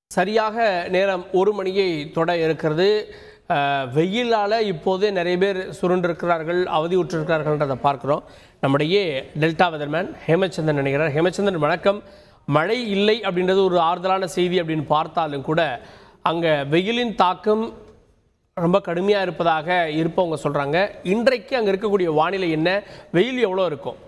சரியாக நேரம் ஒரு மணியை தொட இருக்கிறது அஹ், வெயிலால இப்போதே நிறைய பேர் சுருண்டிருக்கிறார்கள் அவதியுற்றிருக்கிறார்கள்ன்றதை பார்க்கிறோம் நம்முடைய டெல்டா வெதர்மேன் ஹேமச்சந்திரன் நினைக்கிறார் ஹேமச்சந்திரன் வணக்கம் மழை இல்லை அப்படின்றது ஒரு ஆறுதலான செய்தி அப்படின்னு பார்த்தாலும் கூட அங்கே வெயிலின் தாக்கம் ரொம்ப கடுமையாக இருப்பதாக இருப்பவங்க சொல்கிறாங்க இன்றைக்கு அங்கே இருக்கக்கூடிய வானிலை என்ன வெயில் எவ்வளோ இருக்கும்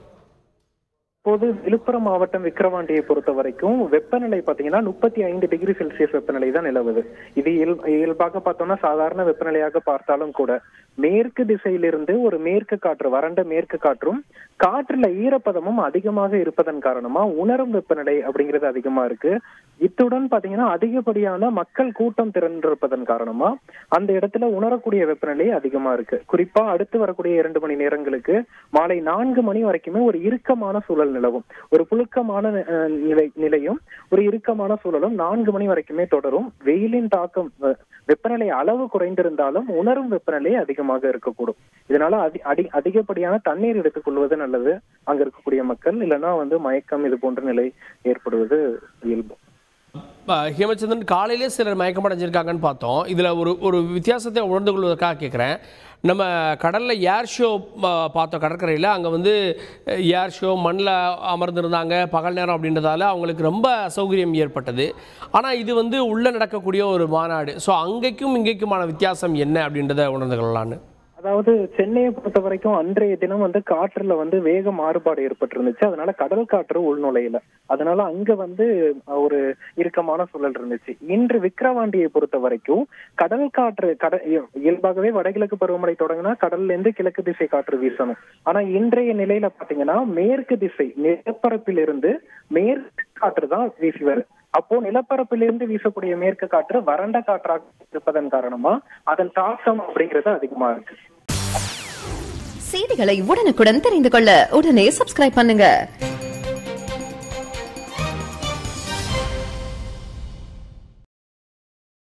இப்போது விழுப்புரம் மாவட்டம் விக்கிரவாண்டியை பொறுத்த வரைக்கும் வெப்பநிலை பாத்தீங்கன்னா முப்பத்தி ஐந்து டிகிரி செல்சியஸ் வெப்பநிலை தான் நிலவுது இது இயல் இயல்பாக பார்த்தோம்னா சாதாரண வெப்பநிலையாக பார்த்தாலும் கூட மேற்கு திசையிலிருந்து ஒரு மேற்கு காற்று வறண்ட மேற்கு காற்றும் காற்றுல ஈரப்பதமும் அதிகமாக இருப்பதன் காரணமா உணரும் வெப்பநிலை அப்படிங்கிறது அதிகமா இருக்கு இத்துடன் பாத்தீங்கன்னா அதிகப்படியான மக்கள் கூட்டம் திரண்டிருப்பதன் காரணமா அந்த இடத்துல உணரக்கூடிய வெப்பநிலை அதிகமா இருக்கு குறிப்பா அடுத்து வரக்கூடிய இரண்டு மணி நேரங்களுக்கு மாலை நான்கு மணி வரைக்குமே ஒரு இறுக்கமான சூழல் நிலவும் ஒரு புழுக்கமான அஹ், நிலை நிலையும் ஒரு இறுக்கமான சூழலும் நான்கு மணி வரைக்குமே தொடரும் வெயிலின் தாக்கம் அஹ், வெப்பநிலை அளவு குறைந்திருந்தாலும் உணரும் வெப்பநிலை அதிகமாக இருக்கக்கூடும் இதனால அதி அடி அதிகப்படியான தண்ணீர் எடுத்துக்கொள்வது நல்லது அங்க இருக்கக்கூடிய மக்கள் இல்லைன்னா வந்து மயக்கம் இது போன்ற நிலை ஏற்படுவது இயல்பு அஹ், ஹேமச்சந்திரன் காலையிலே சிலர் மயக்கம் அடைஞ்சிருக்காங்கன்னு பார்த்தோம் இதில் ஒரு ஒரு வித்தியாசத்தை உணர்ந்து கொள்வதற்காக கேட்குறேன் நம்ம கடலில் ஏர் ஷோ பார்த்தோம் கடற்கரையில் அங்கே வந்து ஏர் ஷோ மண்ணில் அமர்ந்திருந்தாங்க பகல் நேரம் அப்படின்றதால அவங்களுக்கு ரொம்ப அசௌகரியம் ஏற்பட்டது ஆனால் இது வந்து உள்ளே நடக்கக்கூடிய ஒரு மாநாடு ஸோ அங்கேக்கும் இங்கேக்குமான வித்தியாசம் என்ன அப்படின்றத உணர்ந்து கொள்ளலான்னு அதாவது சென்னையை பொறுத்த வரைக்கும் அன்றைய தினம் வந்து காற்றுல வந்து வேக மாறுபாடு ஏற்பட்டிருந்துச்சு அதனால கடல் காற்று உள்நுழையல அதனால அங்க வந்து ஒரு இறுக்கமான சூழல் இருந்துச்சு இன்று விக்கிரவாண்டியை பொறுத்த வரைக்கும் கடல் காற்று கட இயல்பாகவே வடகிழக்கு பருவமழை தொடங்கினா கடல்ல இருந்து கிழக்கு திசை காற்று வீசணும் ஆனா இன்றைய நிலையில பாத்தீங்கன்னா மேற்கு திசை நிலப்பரப்பிலிருந்து மேற்கு காற்று தான் வீசி வருது அப்போ நிலப்பரப்பிலிருந்து வீசக்கூடிய மேற்கு காற்று வறண்ட காற்றாக இருப்பதன் காரணமா அதன் தாக்கம் அப்படிங்கிறது அதிகமா இருக்கு செய்திகளை உடனுக்குடன் தெரிந்து கொள்ள உடனே சப்ஸ்கிரைப் பண்ணுங்க